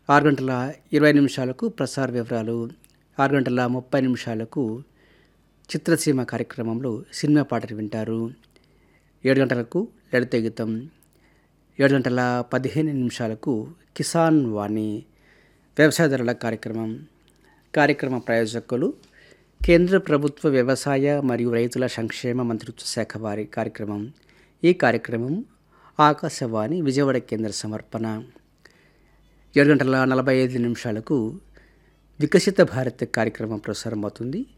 ఆరు గంటల ఇరవై నిమిషాలకు ప్రసార వివరాలు ఆరు గంటల ముప్పై నిమిషాలకు చిత్రసీమ కార్యక్రమంలో సినిమా పాటలు వింటారు ఏడు గంటలకు లలిత గీతం ఏడు గంటల పదిహేను నిమిషాలకు కిసాన్ వాణి వ్యవసాయదారుల కార్యక్రమం కార్యక్రమ ప్రాయోజకులు కేంద్ర ప్రభుత్వ వ్యవసాయ మరియు రైతుల సంక్షేమ మంత్రిత్వ శాఖ వారి కార్యక్రమం ఈ కార్యక్రమం ఆకాశవాణి విజయవాడ కేంద్ర సమర్పణ ఏడు గంటల నలభై ఐదు నిమిషాలకు వికసిత భారత్ కార్యక్రమం ప్రసారం అవుతుంది